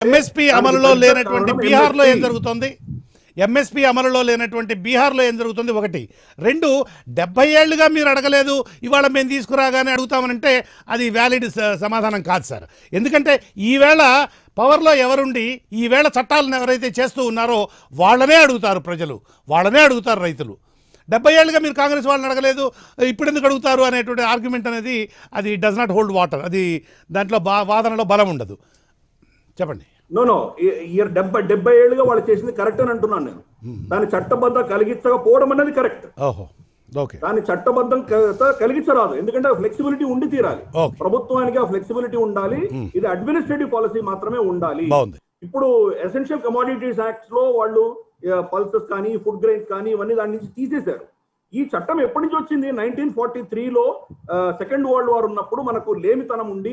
MSP దానికి అమలులో పెద్ద లేనటువంటి కారణం బీహార్లో ఏం MSP. జరుగుతుంది ఎంఎస్పి అమలులో లేనటువంటి బీహార్లో ఏం జరుగుతుంది ఒకటి రెండు డెబ్బై ఏళ్ళుగా మీరు అడగలేదు ఇవాళ మేము తీసుకురాగానే అడుగుతామనంటే అది వ్యాలిడ్ స- సమాధానం కాదు సార్ ఎందుకంటే ఈవేళ పవర్లో ఎవరుండి ఈవేళ చట్టాలను ఎవరైతే చేస్తూ ఉన్నారో వాళ్ళనే అడుగుతారు ప్రజలు వాళ్ళనే అడుగుతారు రైతులు డెబ్బై ఏళ్ళుగా మీరు కాంగ్రెస్ వాళ్ళని అడగలేదు ఇప్పుడు ఎందుకు అడుగుతారు అనేటువంటి ఆర్గ్యుమెంట్ అనేది అది డస్ నాట్ హోల్డ్ వాటర్ అది దాంట్లో బా వాదనలో బలం ఉండదు చెప్పండి నో నో ఇయర్ డెబ్బై డెబ్బై ఏళ్ళుగా వాళ్ళు చేసింది కరెక్ట్ అని అంటున్నాను నేను దాని చట్టబద్ధ కలిగించకపోవడం అనేది కరెక్ట్ ఓహో ఓకే దాని చట్టబద్ధం క- కలిగించరాదు ఎందుకంటే ఫ్లెక్సిబిలిటీ ఉండి తీరాలి Okay. ప్రభుత్వానికి ఆ ఫ్లెక్సిబిలిటీ ఉండాలి ఇది అడ్మినిస్ట్రేటివ్ పాలసీ మాత్రమే ఉండాలి బాగుంది ఇప్పుడు ఎసెన్షియల్ కమోడిటీస్ యాక్ట్స్ లో వాళ్ళు పల్సెస్ కానీ ఫుడ్ గ్రెయిన్స్ కానీ ఇవన్నీ దాని నుంచి తీసేశారు ఈ చట్టం ఎప్పటి నుంచి వచ్చింది నైన్టీన్ ఫార్టీ త్రీలో సెకండ్ వరల్డ్ వార్ ఉన్నప్పుడు మనకు లేమితనం ఉండి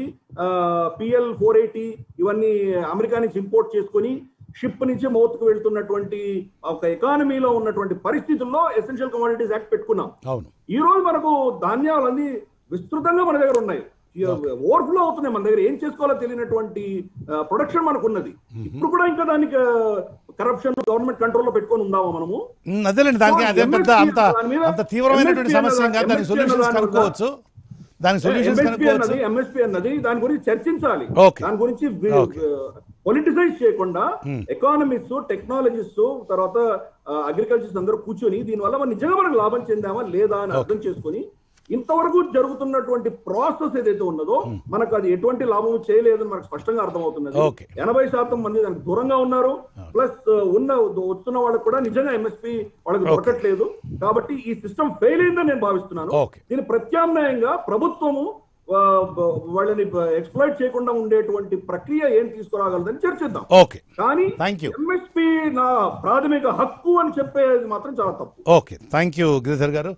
పిఎల్ ఫోర్ ఎయిటీ ఇవన్నీ అమెరికా నుంచి ఇంపోర్ట్ చేసుకొని షిప్ నుంచి మౌత్ కు వెళ్తున్నటువంటి ఒక ఎకానమీలో ఉన్నటువంటి పరిస్థితుల్లో ఎసెన్షియల్ కమోడిటీస్ యాక్ట్ పెట్టుకున్నాం అవును ఈ రోజు మనకు ధాన్యాలన్నీ విస్తృతంగా మన దగ్గర ఉన్నాయి ఓవర్ఫ్లో అవుతున్నాయి మన దగ్గర ఏం చేసుకోవాలో తెలియనటువంటి ప్రొడక్షన్ మనకు ఉన్నది ఇప్పుడు కూడా ఇంకా దానికి కరప్షన్ గవర్నమెంట్ కంట్రోల్లో పెట్టుకొని ఉందామా మనము ఉమ్, అదేలేండి దానికి సో అదే పెద్ద MSP అంత దాని మీద అంత తీవ్రమైనటువంటి MSP సమస్య ఏం కాదు దానికి MSP సొల్యూషన్స్ అన్నదాని వల్ల- కనుక్కోవచ్చు దానికి సొల్యూషన్స్ ఎంఎస్పీ కనుక్కోవచ్చు అన్నది ఎంఎస్పీ అన్నది దాని గురించి చర్చించాలి Okay. దాని గురించి Okay. పొలిటిసైజ్ చేయకుండా ఎకానమిక్స్ టెక్నాలజిస్ట్ తర్వాత అగ్రికల్చర్స్ అందరూ కూర్చొని దీనివల్ల మనం నిజంగా మనకు లాభం చెందామా లేదా అని అర్థం చేసుకొని ఇంతవరకు జరుగుతున్నటువంటి ప్రాసెస్ ఏదైతే ఉన్నదో మనకు అది ఎటువంటి లాభం చేయలేదని మనకు స్పష్టంగా అర్థమవుతున్నది Okay. ఎనభై శాతం మంది దానికి దూరంగా ఉన్నారు ప్లస్ ఉన్న వస్తున్న వాళ్ళకి కూడా నిజంగా ఎంఎస్పీ వాళ్ళకి దొరకట్లేదు కాబట్టి ఈ సిస్టమ్ ఫెయిల్ అయిందని నేను భావిస్తున్నాను Okay. దీని ప్రత్యామ్నాయంగా ప్రభుత్వము ఆ, బ- వాళ్ళని ఎక్స్ప్లోయిట్ చేయకుండా ఉండేటువంటి ప్రక్రియ ఏం తీసుకురాగలదని చర్చిద్దాం ఓకే కానీ Thank you. ఎంఎస్పీ నా ప్రాథమిక హక్కు అని చెప్పేది మాత్రం చాలా తప్పు ఓకే థ్యాంక్ యూ గిరిధర్ గారు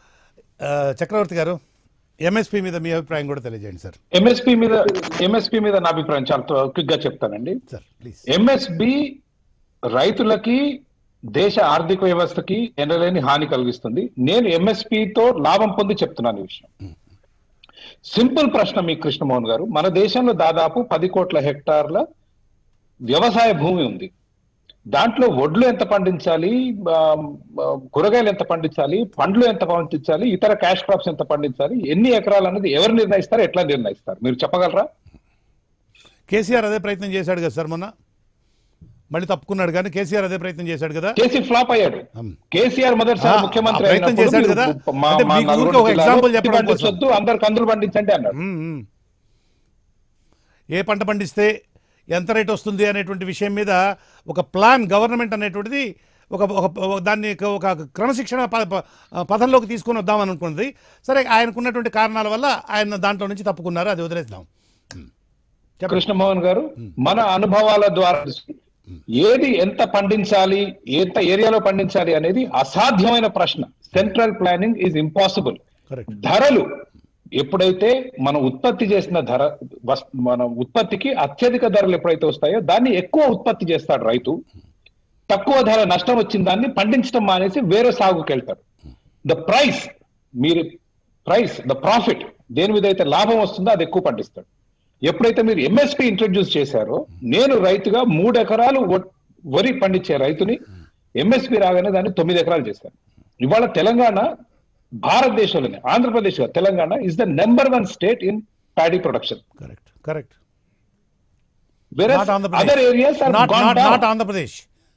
ఆ, చక్రవర్తి గారు ఎంఎస్పి మీద మీ అభిప్రాయం కూడా తెలియజేయండి సార్ ఎంఎస్పి మీద ఎంఎస్పి మీద నా అభిప్రాయం చాలా క్విక్ గా చెప్తానండి సార్ ప్లీజ్ ఎంఎస్బి రైతులకి దేశ ఆర్థిక వ్యవస్థకి ఎనలేని హాని కలిగిస్తుంది నేను MSP తో లాభం పొంది చెప్తున్నాను ఈ విషయం సింపుల్ ప్రశ్న మీ కృష్ణమోహన్ గారు మన దేశంలో దాదాపు పది కోట్ల హెక్టార్ల వ్యవసాయ భూమి ఉంది దాంట్లో వడ్లు ఎంత పండించాలి ఆ, ఆ, కూరగాయలు ఎంత పండించాలి పండ్లు ఎంత పండించాలి ఇతర క్యాష్ క్రాప్స్ ఎంత పండించాలి ఎన్ని ఎకరాలు అనేది ఎవరు నిర్ణయిస్తారు ఎట్లా నిర్ణయిస్తారు మీరు చెప్పగలరా కేసీఆర్ అదే ప్రయత్నం చేశాడు కదా సార్ మొన్న మళ్ళీ తప్పుకున్నాడు కానీ కేసీఆర్ అదే ప్రయత్నం చేశాడు కదా కేసీ ఫ్లాప్ అయ్యాడు Hmm. కేసీఆర్ మొదటిసారి ఆ, ముఖ్యమంత్రి ఆ ప్రయత్నం అయినప్పుడు చేశాడు మీరు కదా? మా- అంటే మా మీకు నలుగురు ఊరికే ఒక జిల్లాలో example పత్తి చెప్పడం కోసం. పండించొద్దు అందరు కందులు పండించండి అన్నాడు మ్మ్, మ్మ్. ఏ పంట పండిస్తే ఎంత రేట్ వస్తుంది అనేటువంటి విషయం మీద ఒక ప్లాన్ గవర్నమెంట్ అనేటువంటిది ఒక ఒక ఒక దాన్ని ఒక క్రమశిక్షణ ప- ప- పథంలోకి తీసుకొని వద్దామని అనుకున్నది సరే ఆయనకున్నటువంటి కారణాల వల్ల ఆయన దాంట్లో నుంచి తప్పుకున్నారు అది వదిలేద్దాం మ్మ్. చెప్పండి కృష్ణమోహన్ గారు మన అనుభవాల ద్వారా ఏది ఎంత పండించాలి ఎంత ఏరియాలో పండించాలి అనేది అసాధ్యమైన ప్రశ్న central planning is impossible correct ధరలు ఎప్పుడైతే మనం ఉత్పత్తి చేసిన ధర వస్- మన ఉత్పత్తికి అత్యధిక ధరలు ఎప్పుడైతే వస్తాయో దాన్ని ఎక్కువ ఉత్పత్తి చేస్తాడు రైతు తక్కువ ధర నష్టం వచ్చిన దాన్ని పండించడం మానేసి వేరే సాగుకి వెళ్తాడు ద ప్రైస్ మీరు ప్రైస్ ద ప్రాఫిట్ దేని మీద అయితే లాభం వస్తుందో అది ఎక్కువ పండిస్తాడు ఎప్పుడైతే మీరు ఎంఎస్పి ఇంట్రొడ్యూస్ చేశారో నేను రైతుగా మూడు ఎకరాలు వ- వరి పండించే రైతుని ఎంఎస్పి రాగానే దాన్ని తొమ్మిది ఎకరాలు చేశాను ఇవాళ తెలంగాణ భారతదేశంలోనే ఆంధ్రప్రదేశ్ కాదు, Telangana is the number one state in paddy production correct correct వేరే not other Andhra Pradesh areas not not not Andhra Pradesh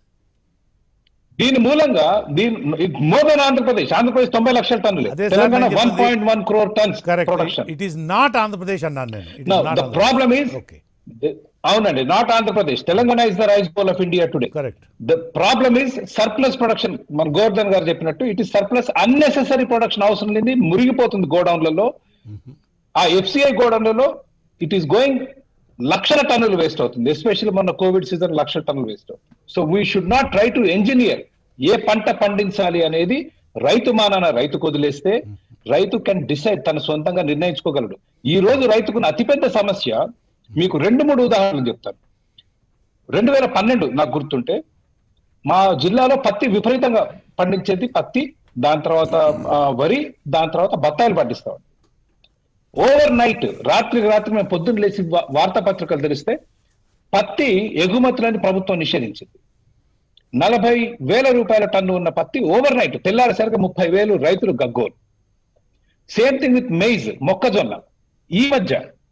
దీని మూలంగా దీని మోర్ దెన్ ఆంధ్రప్రదేశ్ ఆంధ్రప్రదేశ్ తొంభై లక్షల టన్నులు అదే సార్ తెలంగాణ నేను వన్ చెప్తుంది. Point one crore turns correct production it is not Andhra Pradesh అన్నాను నేను It is Now, not the Andhra problem Pradesh. is- okay అవునండి not Andhra Pradesh Telangana is the rice bowl of India today correct the problem is surplus production మన గోవర్ధన్ గారు చెప్పినట్టు it is surplus unnecessary production అవసరం లేని మురిగిపోతుంది గోడౌన్లలో ఆ ఎఫ్సిఐ గోడౌన్లలో ఇట్ ఈస్ గోయింగ్ లక్షల టన్నులు వేస్ట్ అవుతుంది ఎస్పెషల్లీ మొన్న కోవిడ్ సీజన్ లక్షల టన్నులు వేస్ట్ అవుతుంది so we should not try to engineer ఏ పంట పండించాలి అనేది రైతు మానాన రైతుకు వదిలేస్తే రైతు కెన్ డిసైడ్ తన సొంతంగా నిర్ణయించుకోగలడు ఈ రోజు రైతుకున్న అతిపెద్ద సమస్య మీకు రెండు మూడు ఉదాహరణలు చెప్తాను రెండు వేల పన్నెండు నాకు గుర్తుంటే మా జిల్లాలో పత్తి విపరీతంగా పండించేది పత్తి దాని తర్వాత ఆ, వరి దాని తర్వాత బత్తాయిలు పండిస్తాం ఓవర్ నైట్ రాత్రికి రాత్రి మేము పొద్దున్న లేచి వా- వార్తాపత్రికలు తెలిస్తే పత్తి ఎగుమతులని ప్రభుత్వం నిషేధించింది నలభై వేల రూపాయల టన్ను ఉన్న పత్తి ఓవర్ నైట్ తెల్లారేసరికి ముప్పై వేలు రైతులు గగ్గోలు సేమ్ థింగ్ విత్ మెయిజ్ మొక్కజొన్న ఈ మధ్య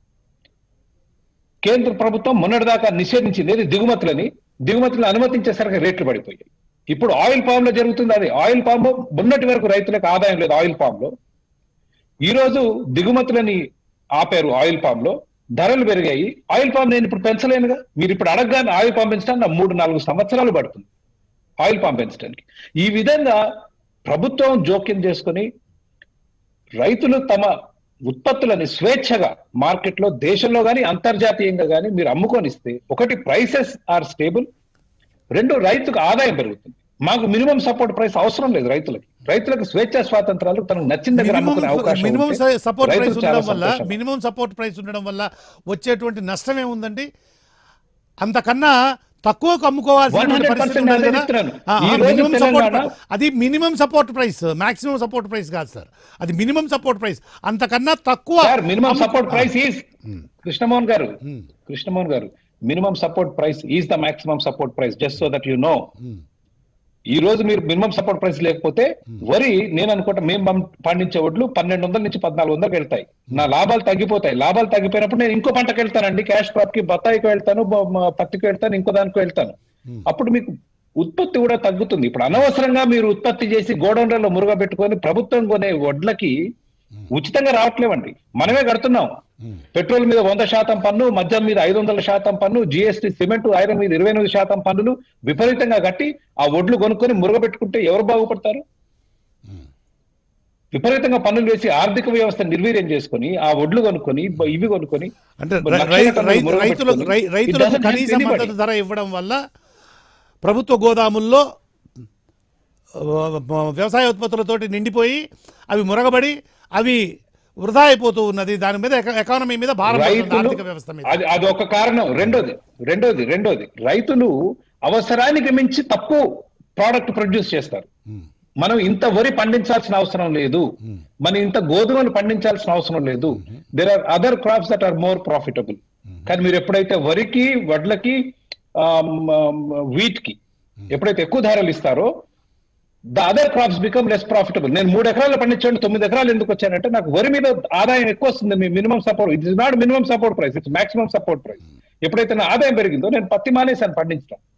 కేంద్ర ప్రభుత్వం మొన్నటిదాకా నిషేధించింది ఏది దిగుమతులని దిగుమతులను అనుమతించేసరికి రేట్లు పడిపోయాయి ఇప్పుడు ఆయిల్ పామ్ లో జరుగుతుంది అది ఆయిల్ పామ్ లో మొన్నటి వరకు రైతులకు ఆదాయం లేదు ఆయిల్ పామ్ లో ఈ రోజు దిగుమతులని ఆపారు ఆయిల్ పామ్ లో ధరలు పెరిగాయి ఆయిల్ పామ్ నేను ఇప్పుడు పెంచలేనుగా మీరు ఇప్పుడు అడగగానే ఆయిల్ పామ్ పెంచడానికి నాకు మూడు నాలుగు సంవత్సరాలు పడుతుంది ఆయిల్ పామ్ పెంచడానికి ఈ విధంగా ప్రభుత్వం జోక్యం చేసుకొని రైతులు తమ ఉత్పత్తులని స్వేచ్ఛగా మార్కెట్ లో దేశంలో గాని అంతర్జాతీయంగా గాని మీరు అమ్ముకొనిస్తే ఒకటి ప్రైసెస్ ఆర్ స్టేబుల్ రెండు రైతుకు ఆదాయం పెరుగుతుంది మాకు మినిమం సపోర్ట్ ప్రైస్ అవసరం లేదు రైతులకి రైతులకు స్వేచ్ఛ స్వాతంత్రాలు తనకు నచ్చిన దగ్గర అమ్ముకునే అవకాశం మినిమం ఉంటే సపోర్ట్ ప్రైస్ రైతులు చాలా ఉండడం వల్ల సంతోషం. మినిమం సపోర్ట్ ప్రైస్ ఉండడం వల్ల వచ్చేటువంటి నష్టం ఏముందండి అంతకన్నా తక్కువకు అమ్ముకోవాల్సిన 100% పరిస్థితి ఉండదు అదే కదా చెప్తున్నాను. ఆ, ఈ ఆ, రోజు మినిమం సపోర్ట్ తెలంగాణ- అది minimum support price maximum support price కాదు సార్ అది మినిమం సపోర్ట్ ప్రైస్ అంతకన్నా తక్కువ సార్ మినిమం అమ్ముకో- support price is Krishnamohan garu Hmm. Krishnamohan garu minimum support price is the maximum support price just so that you know Hmm. ఈ రోజు మీరు minimum support price లేకపోతే వరి నేను అనుకుంటా మేము పం- పండించే వడ్లు పన్నెండు వందల నుంచి పద్నాలుగు వందలకు వెళ్తాయి నా లాభాలు తగ్గిపోతాయి లాభాలు తగ్గిపోయినప్పుడు నేను ఇంకో పంటకి వెళ్తానండి క్యాష్ క్రాప్ కి బత్తాయికి వెళ్తాను బ- మ- పత్తికి వెళ్తాను ఇంకో దానికి వెళ్తాను అప్పుడు మీకు ఉత్పత్తి కూడా తగ్గుతుంది ఇప్పుడు అనవసరంగా మీరు ఉత్పత్తి చేసి గోడౌన్లలో మురుగబెట్టుకొని ప్రభుత్వం కొనే వడ్లకి ఉచితంగా రావట్లేవండి మనమే కడుతున్నాం పెట్రోల్ మీద వంద శాతం పన్ను మద్యం మీద ఐదు వందల శాతం పన్ను జిఎస్టీ సిమెంట్ ఐరన్ మీద ఇరవై ఎనిమిది శాతం పన్నులు విపరీతంగా కట్టి ఆ ఒడ్లు కొనుక్కొని మురుగబెట్టుకుంటే ఎవరు బాగుపడతారు విపరీతంగా పన్నులు వేసి ఆర్థిక వ్యవస్థ నిర్వీర్యం చేసుకొని ఆ ఒడ్లు కొనుక్కొని బ- ఇవి కొనుక్కొని అంటే మరి రై- లక్షల రై- టన్నులు రై- మురుగ రైతులకు పెట్టుకొని, రై- it రైతులకు doesn't help కనీస anybody. మద్దతు ధర ఇవ్వడం వల్ల ప్రభుత్వ గోదాముల్లో ఆ, వ్యవసాయ ఉత్పత్తులతోటి నిండిపోయి అవి మురగబడి అవి వృధా అయిపోతూ ఉన్నది దాని మీద ఎక- ఎకానమీ మీద భారం పడుతుంది, రైతులు ఆర్థిక వ్యవస్థ మీద అది అది ఒక కారణం రెండోది రెండోది రెండోది రైతులు అవసరానికి మించి తక్కువ ప్రోడక్ట్ ప్రొడ్యూస్ చేస్తారు మనం ఇంత వరి పండించాల్సిన అవసరం లేదు మనం ఇంత గోధుమలు పండించాల్సిన అవసరం లేదు there are other crops that are more profitable కానీ మీరు ఎప్పుడైతే వరికి వడ్లకి వీట్ కి ఎప్పుడైతే ఎక్కువ ధరలు ఇస్తారో the other crops become less profitable నేను మూడు ఎకరాలు పండించాను తొమ్మిది ఎకరాలు ఎందుకు వచ్చానంటే నాకు వరి మీద ఆదాయం ఎక్కువ వస్తుంది మీ minimum support it is not minimum support price it's maximum support price ఎప్పుడైతే నా ఆదాయం పెరిగిందో నేను పత్తి మానేసాను పండించడం